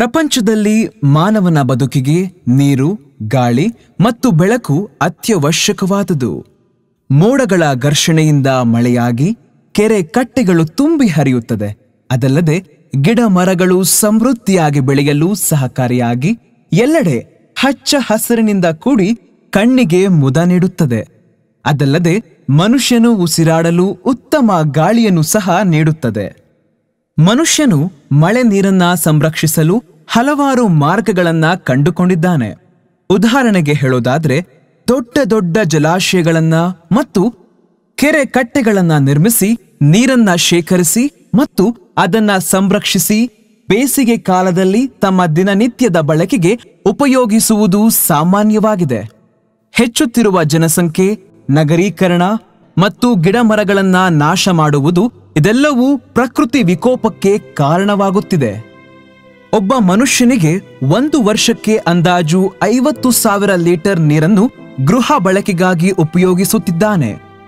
ಪ್ರಪಂಚದಲ್ಲಿ ಮಾನವನ ಬದುಕಿಗೆ ನೀರು ಗಾಳಿ ಮತ್ತು ಬೆಳಕು ಅತ್ಯವಶ್ಯಕವಾದುದು ಮೋಡಗಳ ಘರ್ಷಣೆಯಿಂದ ಮಳೆಯಾಗಿ ಕೆರೆ ಕಟ್ಟೆಗಳು ತುಂಬಿ ಹರಿಯುತ್ತದೆ ಅದಲ್ಲದೆ ಗಿಡ ಮರಗಳು ಸಮೃದ್ಧಿಯಾಗಿ ಬೆಳೆಯಲು ಸಹಕಾರಿಯಾಗಿ ಎಲ್ಲೆಡೆ ಹಚ್ಚ ಹಸಿರಿನಿಂದ ಕೂಡಿ ಕಣ್ಣಿಗೆ ಮುದ ನೀಡುತ್ತದೆ ಅದಲ್ಲದೆ ಮನುಷ್ಯನು ಉಸಿರಾಡಲು ಉತ್ತಮ ಗಾಳಿಯನ್ನು ಸಹ ನೀಡುತ್ತದೆ ಮನುಷ್ಯನು ಮಳೆ ನೀರನ್ನ ಸಂರಕ್ಷಿಸಲು ಹಲವಾರು ಮಾರ್ಗಗಳನ್ನ ಕಂಡುಕೊಂಡಿದ್ದಾನೆ ಉದಾಹರಣೆಗೆ ಹೇಳೋದಾದ್ರೆ ದೊಡ್ಡ ದೊಡ್ಡ ಜಲಾಶಯಗಳನ್ನ ಮತ್ತು ಕೆರೆ ಕಟ್ಟೆಗಳನ್ನ ನಿರ್ಮಿಸಿ ನೀರನ್ನ ಶೇಖರಿಸಿ ಮತ್ತು ಅದನ್ನ ಸಂರಕ್ಷಿಸಿ ಬೇಸಿಗೆ ಕಾಲದಲ್ಲಿ ತಮ್ಮ ದಿನನಿತ್ಯದ ಬಳಕೆಗೆ ಉಪಯೋಗಿಸುವುದು ಸಾಮಾನ್ಯವಾಗಿದೆ ಹೆಚ್ಚುತ್ತಿರುವ ಜನಸಂಖ್ಯೆ ನಗರೀಕರಣ ಮತ್ತು ಗಿಡಮರಗಳನ್ನ ನಾಶ ಮಾಡುವುದು ಇದೆಲ್ಲವೂ ಪ್ರಕೃತಿ ವಿಕೋಪಕ್ಕೆ ಕಾರಣವಾಗುತ್ತಿದೆ ಒಬ್ಬ ಮನುಷ್ಯನಿಗೆ ಒಂದು ವರ್ಷಕ್ಕೆ ಅಂದಾಜು ಐವತ್ತು ಸಾವಿರ ಲೀಟರ್ ನೀರನ್ನು ಗೃಹ ಬಳಕೆಗಾಗಿ ಉಪಯೋಗಿಸುತ್ತಿದ್ದಾನೆ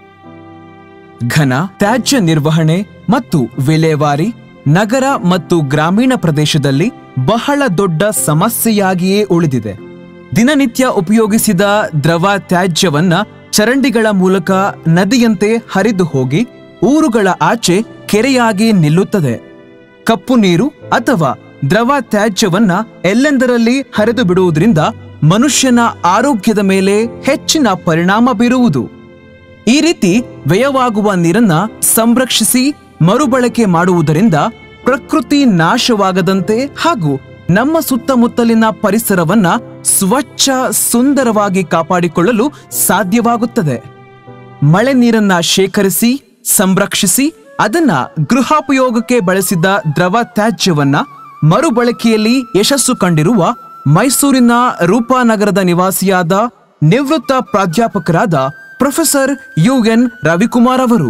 ಘನ ತ್ಯಾಜ್ಯ ನಿರ್ವಹಣೆ ಮತ್ತು ವಿಲೇವಾರಿ ನಗರ ಮತ್ತು ಗ್ರಾಮೀಣ ಪ್ರದೇಶದಲ್ಲಿ ಬಹಳ ದೊಡ್ಡ ಸಮಸ್ಯೆಯಾಗಿಯೇ ಉಳಿದಿದೆ ದಿನನಿತ್ಯ ಉಪಯೋಗಿಸಿದ ದ್ರವ ತ್ಯಾಜ್ಯವನ್ನ ಚರಂಡಿಗಳ ಮೂಲಕ ನದಿಯಂತೆ ಹರಿದು ಹೋಗಿ ಊರುಗಳ ಆಚೆ ಕೆರೆಯಾಗಿ ನಿಲ್ಲುತ್ತದೆ ಕಪ್ಪು ನೀರು ಅಥವಾ ದ್ರವ ತ್ಯಾಜ್ಯವನ್ನ ಎಲ್ಲೆಂದರಲ್ಲಿ ಹರಿದು ಬಿಡುವುದರಿಂದ ಮನುಷ್ಯನ ಆರೋಗ್ಯದ ಮೇಲೆ ಹೆಚ್ಚಿನ ಪರಿಣಾಮ ಬೀರುವುದು ಈ ರೀತಿ ವ್ಯಯವಾಗುವ ನೀರನ್ನ ಸಂರಕ್ಷಿಸಿ ಮರುಬಳಕೆ ಮಾಡುವುದರಿಂದ ಪ್ರಕೃತಿ ನಾಶವಾಗದಂತೆ ಹಾಗೂ ನಮ್ಮ ಸುತ್ತಮುತ್ತಲಿನ ಪರಿಸರವನ್ನ ಸ್ವಚ್ಛ ಸುಂದರವಾಗಿ ಕಾಪಾಡಿಕೊಳ್ಳಲು ಸಾಧ್ಯವಾಗುತ್ತದೆ ಮಳೆ ನೀರನ್ನ ಶೇಖರಿಸಿ ಸಂರಕ್ಷಿಸಿ ಅದನ್ನ ಗೃಹೋಪಯೋಗಕ್ಕೆ ಬಳಸಿದ ದ್ರವ ತ್ಯಾಜ್ಯವನ್ನ ಮರುಬಳಕೆಯಲ್ಲಿ ಯಶಸ್ಸು ಕಂಡಿರುವ ಮೈಸೂರಿನ ರೂಪಾನಗರದ ನಿವಾಸಿಯಾದ ನಿವೃತ್ತ ಪ್ರಾಧ್ಯಾಪಕರಾದ ಪ್ರೊಫೆಸರ್ ಯು ಎನ್ ರವಿಕುಮಾರ್ ಅವರು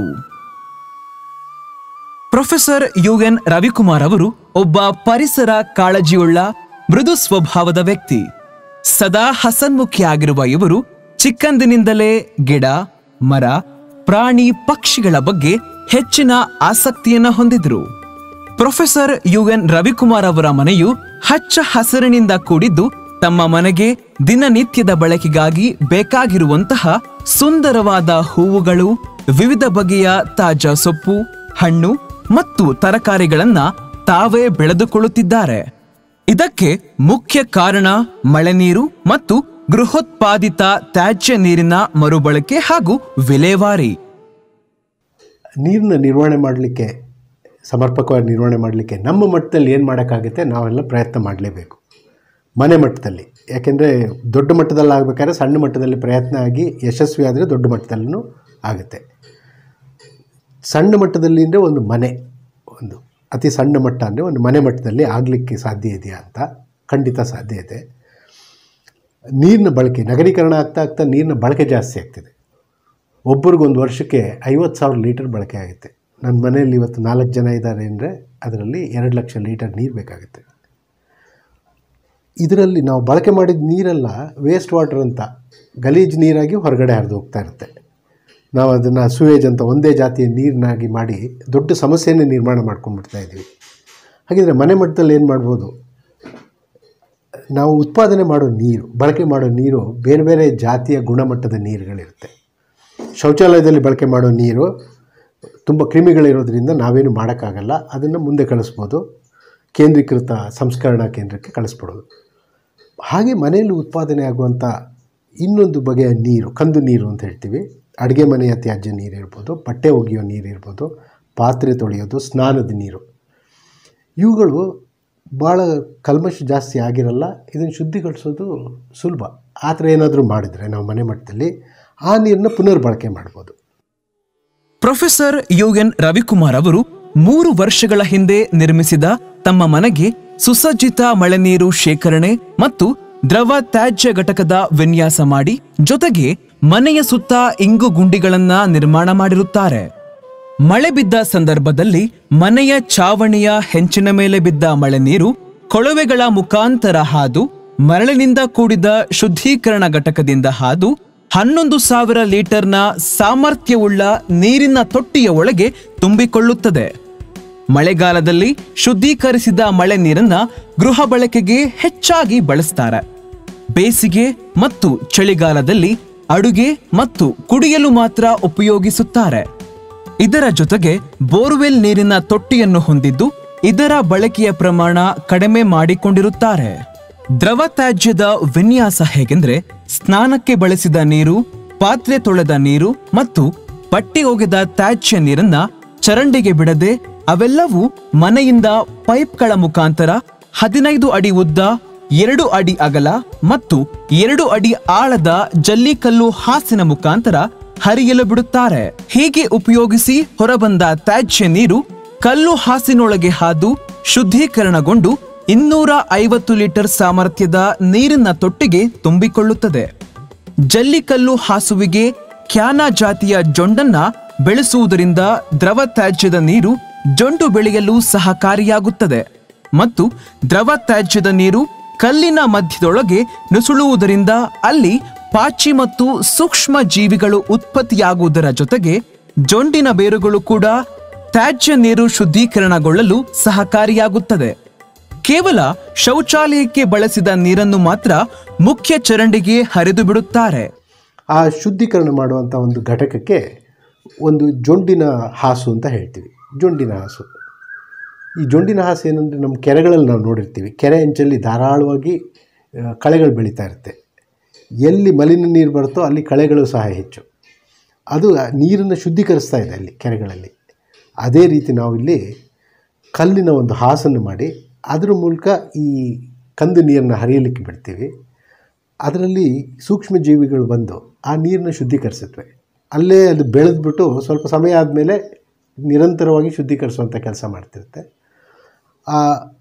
ಪ್ರೊಫೆಸರ್ ಯು ಎನ್ ರವಿಕುಮಾರ್ ಅವರು ಒಬ್ಬ ಪರಿಸರ ಕಾಳಜಿಯುಳ್ಳ ಮೃದು ಸ್ವಭಾವದ ವ್ಯಕ್ತಿ ಸದಾ ಹಸನ್ಮುಖಿಯಾಗಿರುವ ಇವರು ಚಿಕ್ಕಂದಿನಿಂದಲೇ ಗಿಡ ಮರ ಪ್ರಾಣಿ ಪಕ್ಷಿಗಳ ಬಗ್ಗೆ ಹೆಚ್ಚಿನ ಆಸಕ್ತಿಯನ್ನ ಹೊಂದಿದ್ರು ಪ್ರೊಫೆಸರ್ ಯು ಎನ್ ರವಿಕುಮಾರ್ ಅವರ ಮನೆಯು ಹಚ್ಚ ಹಸಿರಿನಿಂದ ಕೂಡಿದ್ದು ತಮ್ಮ ಮನೆಗೆ ದಿನನಿತ್ಯದ ಬಳಕೆಗಾಗಿ ಬೇಕಾಗಿರುವಂತಹ ಸುಂದರವಾದ ಹೂವುಗಳು ವಿವಿಧ ಬಗೆಯ ತಾಜಾ ಸೊಪ್ಪು ಹಣ್ಣು ಮತ್ತು ತರಕಾರಿಗಳನ್ನ ತಾವೇ ಬೆಳೆದುಕೊಳ್ಳುತ್ತಿದ್ದಾರೆ ಇದಕ್ಕೆ ಮುಖ್ಯ ಕಾರಣ ಮಳೆ ನೀರು ಮತ್ತು ಗೃಹೋತ್ಪಾದಿತ ತ್ಯಾಜ್ಯ ನೀರಿನ ಮರುಬಳಕೆ ಹಾಗೂ ವಿಲೇವಾರಿ ನೀರನ್ನ ನಿರ್ವಹಣೆ ಮಾಡಲಿಕ್ಕೆ ಸಮರ್ಪಕವಾಗಿ ನಿರ್ವಹಣೆ ಮಾಡಲಿಕ್ಕೆ ನಮ್ಮ ಮಟ್ಟದಲ್ಲಿ ಏನು ಮಾಡೋಕ್ಕಾಗುತ್ತೆ ನಾವೆಲ್ಲ ಪ್ರಯತ್ನ ಮಾಡಲೇಬೇಕು ಮನೆ ಮಟ್ಟದಲ್ಲಿ ಯಾಕೆಂದರೆ ದೊಡ್ಡ ಮಟ್ಟದಲ್ಲಿ ಆಗಬೇಕಾದ್ರೆ ಸಣ್ಣ ಮಟ್ಟದಲ್ಲಿ ಪ್ರಯತ್ನ ಆಗಿ ಯಶಸ್ವಿ ಆದರೆ ದೊಡ್ಡ ಮಟ್ಟದಲ್ಲೂ ಆಗುತ್ತೆ ಸಣ್ಣ ಮಟ್ಟದಲ್ಲಿ ಅಂದರೆ ಒಂದು ಮನೆ ಒಂದು ಅತಿ ಸಣ್ಣ ಮಟ್ಟ ಅಂದರೆ ಒಂದು ಮನೆ ಮಟ್ಟದಲ್ಲಿ ಆಗಲಿಕ್ಕೆ ಸಾಧ್ಯ ಇದೆಯಾ ಅಂತ ಖಂಡಿತ ಸಾಧ್ಯ ಇದೆ ನೀರಿನ ಬಳಕೆ ನಗರೀಕರಣ ಆಗ್ತಾ ಆಗ್ತಾ ನೀರಿನ ಬಳಕೆ ಜಾಸ್ತಿ ಆಗ್ತಿದೆ ಒಬ್ಬರಿಗೊಂದು ವರ್ಷಕ್ಕೆ ಐವತ್ತು ಸಾವಿರ ಲೀಟರ್ ಬಳಕೆ ಆಗುತ್ತೆ ನನ್ನ ಮನೆಯಲ್ಲಿ ಇವತ್ತು ನಾಲ್ಕು ಜನ ಇದ್ದಾರೆ ಅಂದರೆ ಅದರಲ್ಲಿ ಎರಡು ಲಕ್ಷ ಲೀಟರ್ ನೀರು ಬೇಕಾಗುತ್ತೆ ಇದರಲ್ಲಿ ನಾವು ಬಳಕೆ ಮಾಡಿದ ನೀರೆಲ್ಲ ವೇಸ್ಟ್ ವಾಟರ್ ಅಂತ ಗಲೀಜು ನೀರಾಗಿ ಹೊರಗಡೆ ಹರಿದು ಹೋಗ್ತಾ ಇರುತ್ತೆ ನಾವು ಅದನ್ನು ಸುವೇಜ್ ಅಂತ ಒಂದೇ ಜಾತಿಯ ನೀರನ್ನಾಗಿ ಮಾಡಿ ದೊಡ್ಡ ಸಮಸ್ಯೆಯನ್ನೇ ನಿರ್ಮಾಣ ಮಾಡ್ಕೊಂಡ್ಬಿಡ್ತಾ ಇದ್ದೀವಿ ಹಾಗಿದ್ರೆ ಮನೆ ಮಟ್ಟದಲ್ಲಿ ಏನು ಮಾಡ್ಬೋದು ನಾವು ಉತ್ಪಾದನೆ ಮಾಡೋ ನೀರು ಬಳಕೆ ಮಾಡೋ ನೀರು ಬೇರೆ ಬೇರೆ ಜಾತಿಯ ಗುಣಮಟ್ಟದ ನೀರುಗಳಿರುತ್ತೆ ಶೌಚಾಲಯದಲ್ಲಿ ಬಳಕೆ ಮಾಡೋ ನೀರು ತುಂಬ ಕ್ರಿಮಿಗಳಿರೋದ್ರಿಂದ ನಾವೇನು ಮಾಡೋಕ್ಕಾಗಲ್ಲ ಅದನ್ನು ಮುಂದೆ ಕಳಿಸ್ಬೋದು ಕೇಂದ್ರೀಕೃತ ಸಂಸ್ಕರಣಾ ಕೇಂದ್ರಕ್ಕೆ ಕಳಿಸ್ಬಿಡೋದು ಹಾಗೆ ಮನೆಯಲ್ಲಿ ಉತ್ಪಾದನೆ ಆಗುವಂಥ ಇನ್ನೊಂದು ಬಗೆಯ ನೀರು ಕಂದು ನೀರು ಅಂತ ಹೇಳ್ತೀವಿ ಅಡುಗೆ ಮನೆಯ ತ್ಯಾಜ್ಯ ನೀರು ಇರ್ಬೋದು ಬಟ್ಟೆ ಒಗೆಯೋ ನೀರು ಇರ್ಬೋದು ಪಾತ್ರೆ ತೊಳೆಯೋದು ಸ್ನಾನದ ನೀರು ಇವುಗಳು ಭಾಳ ಕಲ್ಮಶ ಜಾಸ್ತಿ ಆಗಿರಲ್ಲ ಇದನ್ನು ಶುದ್ಧಿಗೊಳಿಸೋದು ಸುಲಭ ಆ ಥರ ಏನಾದರೂ ಮಾಡಿದರೆ ನಾವು ಮನೆ ಮಟ್ಟದಲ್ಲಿ ಆ ನೀರನ್ನ ಪುನರ್ಬಳಕೆ ಮಾಡ್ಬೋದು ಪ್ರೊಫೆಸರ್ ಯು ಎನ್ ರವಿಕುಮಾರ್ ಅವರು ಮೂರು ವರ್ಷಗಳ ಹಿಂದೆ ನಿರ್ಮಿಸಿದ ತಮ್ಮ ಮನೆಗೆ ಸುಸಜ್ಜಿತ ಮಳೆ ನೀರು ಶೇಖರಣೆ ಮತ್ತು ದ್ರವ ತ್ಯಾಜ್ಯ ಘಟಕದ ವಿನ್ಯಾಸ ಮಾಡಿ ಜೊತೆಗೆ ಮನೆಯ ಸುತ್ತ ಇಂಗು ಗುಂಡಿಗಳನ್ನ ನಿರ್ಮಾಣ ಮಾಡಿರುತ್ತಾರೆ ಮಳೆ ಬಿದ್ದ ಸಂದರ್ಭದಲ್ಲಿ ಮನೆಯ ಚಾವಣಿಯ ಹೆಂಚಿನ ಮೇಲೆ ಬಿದ್ದ ಮಳೆ ನೀರು ಕೊಳವೆಗಳ ಮುಖಾಂತರ ಹಾದು ಮರಳಿನಿಂದ ಕೂಡಿದ ಶುದ್ಧೀಕರಣ ಘಟಕದಿಂದ ಹಾದು ಹನ್ನೊಂದು ಸಾವಿರ ಲೀಟರ್ನ ಸಾಮರ್ಥ್ಯವುಳ್ಳ ನೀರಿನ ತೊಟ್ಟಿಯ ಒಳಗೆ ತುಂಬಿಕೊಳ್ಳುತ್ತದೆ ಮಳೆಗಾಲದಲ್ಲಿ ಶುದ್ಧೀಕರಿಸಿದ ಮಳೆ ನೀರನ್ನ ಗೃಹ ಬಳಕೆಗೆ ಹೆಚ್ಚಾಗಿ ಬಳಸ್ತಾರೆ ಬೇಸಿಗೆ ಮತ್ತು ಚಳಿಗಾಲದಲ್ಲಿ ಅಡುಗೆ ಮತ್ತು ಕುಡಿಯಲು ಮಾತ್ರ ಉಪಯೋಗಿಸುತ್ತಾರೆ ಇದರ ಜೊತೆಗೆ ಬೋರ್ವೆಲ್ ನೀರಿನ ತೊಟ್ಟಿಯನ್ನು ಹೊಂದಿದ್ದು ಇದರ ಬಳಕೆಯ ಪ್ರಮಾಣ ಕಡಿಮೆ ಮಾಡಿಕೊಂಡಿರುತ್ತಾರೆ ದ್ರವ ತ್ಯಾಜ್ಯದ ವಿನ್ಯಾಸ ಹೇಗೆಂದ್ರೆ ಸ್ನಾನಕ್ಕೆ ಬಳಸಿದ ನೀರು ಪಾತ್ರೆ ತೊಳೆದ ನೀರು ಮತ್ತು ಬಟ್ಟೆ ಒಗೆದ ತ್ಯಾಜ್ಯ ನೀರನ್ನ ಚರಂಡಿಗೆ ಬಿಡದೆ ಅವೆಲ್ಲವೂ ಮನೆಯಿಂದ ಪೈಪ್ಗಳ ಮುಖಾಂತರ ಹದಿನೈದು ಅಡಿ ಉದ್ದ ಎರಡು ಅಡಿ ಅಗಲ ಮತ್ತು ಎರಡು ಅಡಿ ಆಳದ ಜಲ್ಲಿಕಲ್ಲು ಹಾಸಿನ ಮುಖಾಂತರ ಹರಿಯಲು ಬಿಡುತ್ತಾರೆ ಹೀಗೆ ಉಪಯೋಗಿಸಿ ಹೊರಬಂದ ತ್ಯಾಜ್ಯ ನೀರು ಕಲ್ಲು ಹಾಸಿನೊಳಗೆ ಹಾದು ಶುದ್ಧೀಕರಣಗೊಂಡು ಇನ್ನೂರ ಐವತ್ತು ಲೀಟರ್ ಸಾಮರ್ಥ್ಯದ ನೀರಿನ ತೊಟ್ಟಿಗೆ ತುಂಬಿಕೊಳ್ಳುತ್ತದೆ ಜಲ್ಲಿಕಲ್ಲು ಹಾಸುವಿಗೆ ಕ್ಯಾನಾ ಜಾತಿಯ ಜೊಂಡನ್ನ ಬೆಳೆಸುವುದರಿಂದ ದ್ರವ ತ್ಯಾಜ್ಯದ ನೀರು ಜೊಂಡು ಬೆಳೆಯಲು ಸಹಕಾರಿಯಾಗುತ್ತದೆ ಮತ್ತು ದ್ರವ ತ್ಯಾಜ್ಯದ ನೀರು ಕಲ್ಲಿನ ಮಧ್ಯದೊಳಗೆ ನುಸುಳುವುದರಿಂದ ಅಲ್ಲಿ ಪಾಚಿ ಮತ್ತು ಸೂಕ್ಷ್ಮ ಜೀವಿಗಳು ಉತ್ಪತ್ತಿಯಾಗುವುದರ ಜೊತೆಗೆ ಜೊಂಡಿನ ಬೇರುಗಳು ಕೂಡ ತ್ಯಾಜ್ಯ ನೀರು ಶುದ್ಧೀಕರಣಗೊಳ್ಳಲು ಸಹಕಾರಿಯಾಗುತ್ತದೆ ಕೇವಲ ಶೌಚಾಲಯಕ್ಕೆ ಬಳಸಿದ ನೀರನ್ನು ಮಾತ್ರ ಮುಖ್ಯ ಚರಂಡಿಗೆ ಹರಿದು ಬಿಡುತ್ತಾರೆ ಆ ಶುದ್ಧೀಕರಣ ಮಾಡುವಂಥ ಒಂದು ಘಟಕಕ್ಕೆ ಒಂದು ಜೊಂಡಿನ ಹಾಸು ಅಂತ ಹೇಳ್ತೀವಿ ಜೊಂಡಿನ ಹಾಸು ಈ ಜೊಂಡಿನ ಹಾಸು ಏನಂದರೆ ನಮ್ಮ ಕೆರೆಗಳಲ್ಲಿ ನಾವು ನೋಡಿರ್ತೀವಿ ಕೆರೆ ಅಂಚಲ್ಲಿ ಧಾರಾಳವಾಗಿ ಆ, ಕಳೆಗಳು ಬೆಳೀತಾ ಇರುತ್ತೆ ಎಲ್ಲಿ ಮಲಿನ ನೀರು ಬರುತ್ತೋ ಅಲ್ಲಿ ಕಳೆಗಳು ಸಹ ಹೆಚ್ಚು ಅದು ಆ ನೀರನ್ನು ಶುದ್ಧೀಕರಿಸ್ತಾ ಇದೆ ಅಲ್ಲಿ ಕೆರೆಗಳಲ್ಲಿ ಅದೇ ರೀತಿ ನಾವಿಲ್ಲಿ ಕಲ್ಲಿನ ಒಂದು ಹಾಸನ್ನು ಮಾಡಿ ಅದರ ಮೂಲಕ ಈ ಕಂದು ನೀರನ್ನು ಹರಿಯಲಿಕ್ಕೆ ಬಿಡ್ತೀವಿ ಅದರಲ್ಲಿ ಸೂಕ್ಷ್ಮ ಜೀವಿಗಳು ಬಂದು ಆ ನೀರನ್ನ ಶುದ್ಧೀಕರಿಸುತ್ತವೆ ಅಲ್ಲೇ ಅದು ಬೆಳೆದ್ಬಿಟ್ಟು ಸ್ವಲ್ಪ ಸಮಯ ಆದಮೇಲೆ ನಿರಂತರವಾಗಿ ಶುದ್ಧೀಕರಿಸುವಂಥ ಕೆಲಸ ಮಾಡ್ತಿರುತ್ತೆ ಆ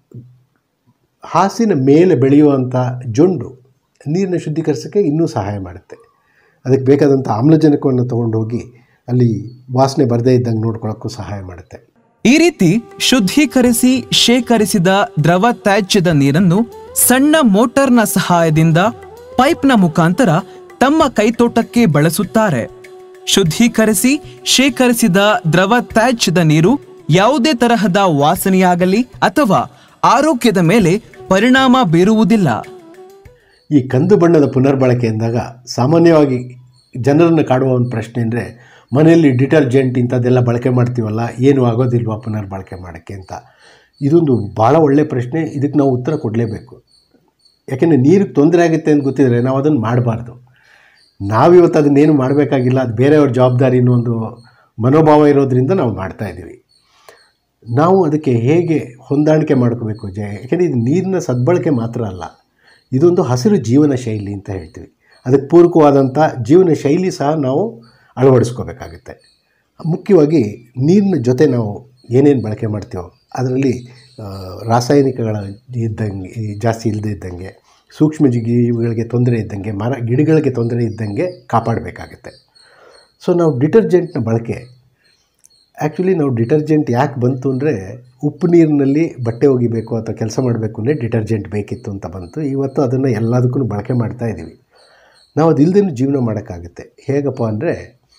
ಹಾಸಿನ ಮೇಲೆ ಬೆಳೆಯುವಂಥ ಜೊಂಡು ನೀರನ್ನ ಶುದ್ಧೀಕರಿಸೋಕ್ಕೆ ಇನ್ನೂ ಸಹಾಯ ಮಾಡುತ್ತೆ ಅದಕ್ಕೆ ಬೇಕಾದಂಥ ಆಮ್ಲಜನಕವನ್ನು ತೊಗೊಂಡು ಹೋಗಿ ಅಲ್ಲಿ ವಾಸನೆ ಬರದೇ ಇದ್ದಂಗೆ ನೋಡ್ಕೊಳ್ಳೋಕ್ಕೂ ಸಹಾಯ ಮಾಡುತ್ತೆ ಈ ರೀತಿ ಶುದ್ಧೀಕರಿಸಿ ಶೇಖರಿಸಿದ ದ್ರವ ತ್ಯಾಜ್ಯದ ನೀರನ್ನು ಸಣ್ಣ ಮೋಟಾರ್ನ ಸಹಾಯದಿಂದ ಪೈಪ್ನ ಮುಖಾಂತರ ತಮ್ಮ ಕೈತೋಟಕ್ಕೆ ಬಳಸುತ್ತಾರೆ ಶುದ್ಧೀಕರಿಸಿ ಶೇಖರಿಸಿದ ದ್ರವ ತ್ಯಾಜ್ಯದ ನೀರು ಯಾವುದೇ ತರಹದ ವಾಸನೆಯಾಗಲಿ ಅಥವಾ ಆರೋಗ್ಯದ ಮೇಲೆ ಪರಿಣಾಮ ಬೀರುವುದಿಲ್ಲ ಈ ಕಂದು ಬಣ್ಣದ ಪುನರ್ಬಳಕೆ ಎಂದಾಗ ಸಾಮಾನ್ಯವಾಗಿ ಜನರನ್ನು ಕಾಡುವ ಒಂದು ಪ್ರಶ್ನೆ ಅಂದರೆ ಮನೆಯಲ್ಲಿ ಡಿಟರ್ಜೆಂಟ್ ಇಂಥದ್ದೆಲ್ಲ ಬಳಕೆ ಮಾಡ್ತೀವಲ್ಲ ಏನು ಆಗೋದಿಲ್ವಾ ಪುನರ್ಬಳಕೆ ಮಾಡೋಕ್ಕೆ ಅಂತ ಇದೊಂದು ಭಾಳ ಒಳ್ಳೆಯ ಪ್ರಶ್ನೆ ಇದಕ್ಕೆ ನಾವು ಉತ್ತರ ಕೊಡಲೇಬೇಕು ಯಾಕೆಂದರೆ ನೀರಿಗೆ ತೊಂದರೆ ಆಗುತ್ತೆ ಅಂತ ಗೊತ್ತಿದ್ರೆ ನಾವು ಅದನ್ನು ಮಾಡಬಾರ್ದು ನಾವಿವತ್ತು ಅದನ್ನೇನು ಮಾಡಬೇಕಾಗಿಲ್ಲ ಅದು ಬೇರೆಯವ್ರ ಜವಾಬ್ದಾರಿ ಅನ್ನೋ ಒಂದು ಮನೋಭಾವ ಇರೋದ್ರಿಂದ ನಾವು ಮಾಡ್ತಾ ಇದ್ದೀವಿ ನಾವು ಅದಕ್ಕೆ ಹೇಗೆ ಹೊಂದಾಣಿಕೆ ಮಾಡ್ಕೋಬೇಕು ಜಯ ಯಾಕೆಂದರೆ ಇದು ನೀರಿನ ಸದ್ಬಳಕೆ ಮಾತ್ರ ಅಲ್ಲ ಇದೊಂದು ಹಸಿರು ಜೀವನ ಶೈಲಿ ಅಂತ ಹೇಳ್ತೀವಿ ಅದಕ್ಕೆ ಪೂರಕವಾದಂಥ ಜೀವನ ಶೈಲಿ ಸಹ ನಾವು ಅಳವಡಿಸ್ಕೋಬೇಕಾಗುತ್ತೆ ಮುಖ್ಯವಾಗಿ ನೀರಿನ ಜೊತೆ ನಾವು ಏನೇನು ಬಳಕೆ ಮಾಡ್ತೀವೋ ಅದರಲ್ಲಿ ಆ, ರಾಸಾಯನಿಕಗಳ ಇದ್ದಂಗೆ ಈ ಜಾಸ್ತಿ ಇಲ್ಲದೆ ಇದ್ದಂಗೆ ಸೂಕ್ಷ್ಮ ಜೀವಿಗಳಿಗೆ ತೊಂದರೆ ಇದ್ದಂಗೆ ಮರ ಗಿಡಗಳಿಗೆ ತೊಂದರೆ ಇದ್ದಂಗೆ ಕಾಪಾಡಬೇಕಾಗುತ್ತೆ ಸೊ ನಾವು ಡಿಟರ್ಜೆಂಟ್ನ ಬಳಕೆ ಆ್ಯಕ್ಚುಲಿ ನಾವು ಡಿಟರ್ಜೆಂಟ್ ಯಾಕೆ ಬಂತು ಅಂದರೆ ಉಪ್ಪು ನೀರಿನಲ್ಲಿ ಬಟ್ಟೆ ಒಗಿಬೇಕು ಅಥವಾ ಕೆಲಸ ಮಾಡಬೇಕು ಅಂದರೆ ಡಿಟರ್ಜೆಂಟ್ ಬೇಕಿತ್ತು ಅಂತ ಬಂತು ಇವತ್ತು ಅದನ್ನು ಎಲ್ಲದಕ್ಕೂ ಬಳಕೆ ಮಾಡ್ತಾ ಇದ್ದೀವಿ ನಾವು ಅದು ಇಲ್ಲದೇ ಜೀವನ ಮಾಡೋಕ್ಕಾಗುತ್ತೆ ಹೇಗಪ್ಪ ಅಂದರೆ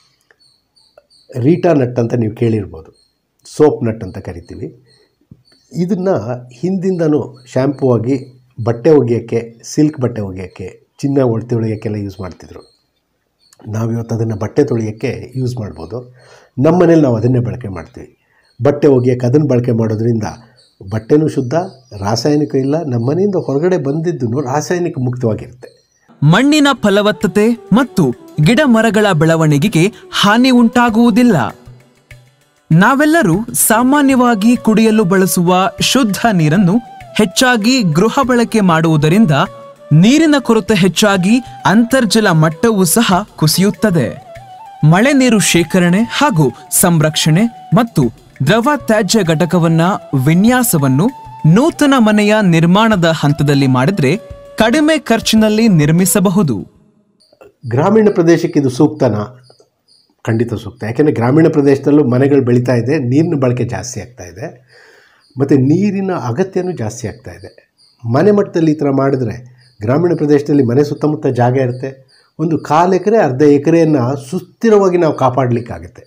ರೀಟಾ ನಟ್ ಅಂತ ನೀವು ಕೇಳಿರ್ಬೋದು ಸೋಪ್ ನಟ್ ಅಂತ ಕರಿತೀವಿ ಇದನ್ನು ಹಿಂದಿಂದನೂ ಶ್ಯಾಂಪೂ ಆಗಿ ಬಟ್ಟೆ ಒಗೆಯೋಕ್ಕೆ ಸಿಲ್ಕ್ ಬಟ್ಟೆ ಒಗೆಯೋಕ್ಕೆ ಚಿನ್ನ ಒಳತಿ ಒಗೆಯೋಕ್ಕೆಲ್ಲ ಯೂಸ್ ಮಾಡ್ತಿದ್ರು ನಾವಿವತ್ತು ಅದನ್ನು ಬಟ್ಟೆ ತೊಳೆಯೋಕ್ಕೆ ಯೂಸ್ ಮಾಡ್ಬೋದು ನಮ್ಮ ಮನೇಲಿ ನಾವು ಅದನ್ನೇ ಬಳಕೆ ಮಾಡ್ತೀವಿ ಬಟ್ಟೆ ಒಗೆಯೋಕ್ಕೆ ಅದನ್ನು ಬಳಕೆ ಮಾಡೋದ್ರಿಂದ ಬಟ್ಟೆನೂ ಶುದ್ಧ ರಾಸಾಯನಿಕ ಇಲ್ಲ ನಮ್ಮ ಮನೆಯಿಂದ ಹೊರಗಡೆ ಬಂದಿದ್ದು ರಾಸಾಯನಿಕ ಮುಕ್ತವಾಗಿರುತ್ತೆ ಮಣ್ಣಿನ ಫಲವತ್ತತೆ ಮತ್ತು ಗಿಡ ಮರಗಳ ಬೆಳವಣಿಗೆಗೆ ಹಾನಿ ಉಂಟಾಗುವುದಿಲ್ಲ ನಾವೆಲ್ಲರೂ ಸಾಮಾನ್ಯವಾಗಿ ಕುಡಿಯಲು ಬಳಸುವ ಶುದ್ಧ ನೀರನ್ನು ಹೆಚ್ಚಾಗಿ ಗೃಹ ಬಳಕೆ ಮಾಡುವುದರಿಂದ ನೀರಿನ ಕೊರತೆ ಹೆಚ್ಚಾಗಿ ಅಂತರ್ಜಲ ಮಟ್ಟವೂ ಸಹ ಕುಸಿಯುತ್ತದೆ ಮಳೆ ನೀರು ಶೇಖರಣೆ ಹಾಗೂ ಸಂರಕ್ಷಣೆ ಮತ್ತು ದ್ರವ ತ್ಯಾಜ್ಯ ಘಟಕವನ್ನ ವಿನ್ಯಾಸವನ್ನು ನೂತನ ಮನೆಯ ನಿರ್ಮಾಣದ ಹಂತದಲ್ಲಿ ಮಾಡಿದ್ರೆ ಕಡಿಮೆ ಖರ್ಚಿನಲ್ಲಿ ನಿರ್ಮಿಸಬಹುದು ಗ್ರಾಮೀಣ ಪ್ರದೇಶಕ್ಕೆ ಇದು ಸೂಕ್ತನಾ ಖಂಡಿತ ಸೂಕ್ತ ಯಾಕೆಂದರೆ ಗ್ರಾಮೀಣ ಪ್ರದೇಶದಲ್ಲೂ ಮನೆಗಳು ಬೆಳೀತಾ ಇದೆ ನೀರಿನ ಬಳಕೆ ಜಾಸ್ತಿ ಆಗ್ತಾ ಇದೆ ಮತ್ತು ನೀರಿನ ಅಗತ್ಯನೂ ಜಾಸ್ತಿ ಆಗ್ತಾ ಇದೆ ಮನೆ ಮಟ್ಟದಲ್ಲಿ ಈ ಥರ ಮಾಡಿದ್ರೆ ಗ್ರಾಮೀಣ ಪ್ರದೇಶದಲ್ಲಿ ಮನೆ ಸುತ್ತಮುತ್ತ ಜಾಗ ಇರುತ್ತೆ ಒಂದು ಕಾಲು ಎಕರೆ ಅರ್ಧ ಎಕರೆಯನ್ನು ಸುಸ್ಥಿರವಾಗಿ ನಾವು ಕಾಪಾಡಲಿಕ್ಕಾಗುತ್ತೆ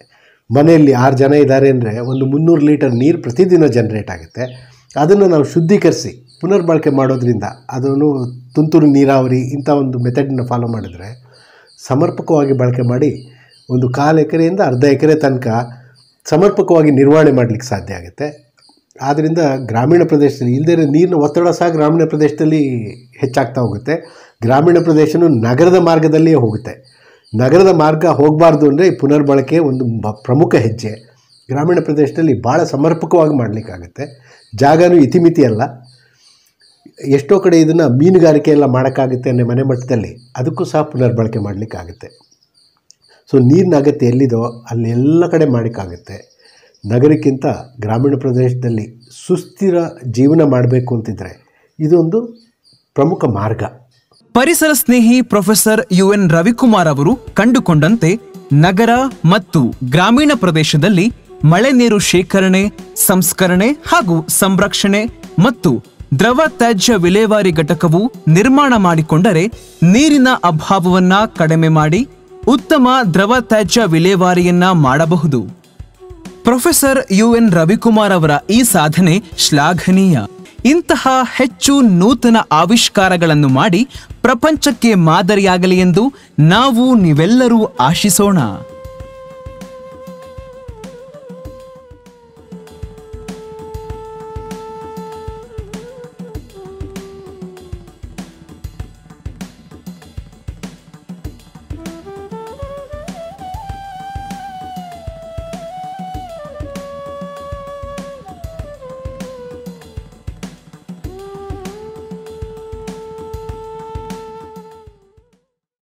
ಮನೆಯಲ್ಲಿ ಆರು ಜನ ಇದ್ದಾರೆ ಅಂದರೆ ಒಂದು ಮುನ್ನೂರು ಲೀಟರ್ ನೀರು ಪ್ರತಿದಿನ ಜನ್ರೇಟ್ ಆಗುತ್ತೆ ಅದನ್ನು ನಾವು ಶುದ್ಧೀಕರಿಸಿ ಪುನರ್ಬಳಕೆ ಮಾಡೋದ್ರಿಂದ ಅದನ್ನು ತುಂತುರು ನೀರಾವರಿ ಇಂಥ ಒಂದು ಮೆಥಡನ್ನ ಫಾಲೋ ಮಾಡಿದರೆ ಸಮರ್ಪಕವಾಗಿ ಬಳಕೆ ಮಾಡಿ ಒಂದು ಕಾಲು ಎಕರೆಯಿಂದ ಅರ್ಧ ಎಕರೆ ತನಕ ಸಮರ್ಪಕವಾಗಿ ನಿರ್ವಹಣೆ ಮಾಡಲಿಕ್ಕೆ ಸಾಧ್ಯ ಆಗುತ್ತೆ ಆದ್ದರಿಂದ ಗ್ರಾಮೀಣ ಪ್ರದೇಶದಲ್ಲಿ ಇಲ್ಲದೇ ನೀರಿನ ಒತ್ತಡ ಸಹ ಗ್ರಾಮೀಣ ಪ್ರದೇಶದಲ್ಲಿ ಹೆಚ್ಚಾಗ್ತಾ ಹೋಗುತ್ತೆ ಗ್ರಾಮೀಣ ಪ್ರದೇಶನೂ ನಗರದ ಮಾರ್ಗದಲ್ಲಿಯೇ ಹೋಗುತ್ತೆ ನಗರದ ಮಾರ್ಗ ಹೋಗಬಾರ್ದು ಅಂದರೆ ಈ ಪುನರ್ಬಳಕೆ ಒಂದು ಬ ಪ್ರಮುಖ ಹೆಜ್ಜೆ ಗ್ರಾಮೀಣ ಪ್ರದೇಶದಲ್ಲಿ ಭಾಳ ಸಮರ್ಪಕವಾಗಿ ಮಾಡಲಿಕ್ಕಾಗುತ್ತೆ ಜಾಗನೂ ಇತಿಮಿತಿ ಅಲ್ಲ ಎಷ್ಟೋ ಕಡೆ ಇದನ್ನು ಮೀನುಗಾರಿಕೆ ಎಲ್ಲ ಮಾಡೋಕ್ಕಾಗುತ್ತೆ ಅನ್ನೋ ಮನೆ ಮಟ್ಟದಲ್ಲಿ ಅದಕ್ಕೂ ಸಹ ಪುನರ್ಬಳಕೆ ಮಾಡಲಿಕ್ಕಾಗುತ್ತೆ ಸೊ ನೀರಿನ ಅಗತ್ಯ ಎಲ್ಲಿದೋ ಅಲ್ಲಿ ಎಲ್ಲ ಕಡೆ ಮಾಡೋಕ್ಕಾಗುತ್ತೆ ನಗರಕ್ಕಿಂತ ಗ್ರಾಮೀಣ ಪ್ರದೇಶದಲ್ಲಿ ಸುಸ್ಥಿರ ಜೀವನ ಮಾಡಬೇಕು ಅಂತಿದ್ರೆ ಇದೊಂದು ಪ್ರಮುಖ ಮಾರ್ಗ ಪರಿಸರ ಸ್ನೇಹಿ ಪ್ರೊಫೆಸರ್ ಯುಎನ್ ರವಿಕುಮಾರ್ ಅವರು ಕಂಡುಕೊಂಡಂತೆ ನಗರ ಮತ್ತು ಗ್ರಾಮೀಣ ಪ್ರದೇಶದಲ್ಲಿ ಮಳೆ ನೀರು ಶೇಖರಣೆ ಸಂಸ್ಕರಣೆ ಹಾಗೂ ಸಂರಕ್ಷಣೆ ಮತ್ತು ದ್ರವ ತ್ಯಾಜ್ಯ ವಿಲೇವಾರಿ ಘಟಕವು ನಿರ್ಮಾಣ ಮಾಡಿಕೊಂಡರೆ ನೀರಿನ ಅಭಾವವನ್ನ ಕಡಿಮೆ ಮಾಡಿ ಉತ್ತಮ ದ್ರವ ತ್ಯಾಜ್ಯ ವಿಲೇವಾರಿಯನ್ನ ಮಾಡಬಹುದು ಪ್ರೊಫೆಸರ್ ಯುಎನ್ ರವಿಕುಮಾರ್ ಅವರ ಈ ಸಾಧನೆ ಶ್ಲಾಘನೀಯ ಇಂತಹ ಹೆಚ್ಚು ನೂತನ ಆವಿಷ್ಕಾರಗಳನ್ನು ಮಾಡಿ ಪ್ರಪಂಚಕ್ಕೆ ಮಾದರಿಯಾಗಲಿ ಎಂದು ನಾವು ನೀವೆಲ್ಲರೂ ಆಶಿಸೋಣ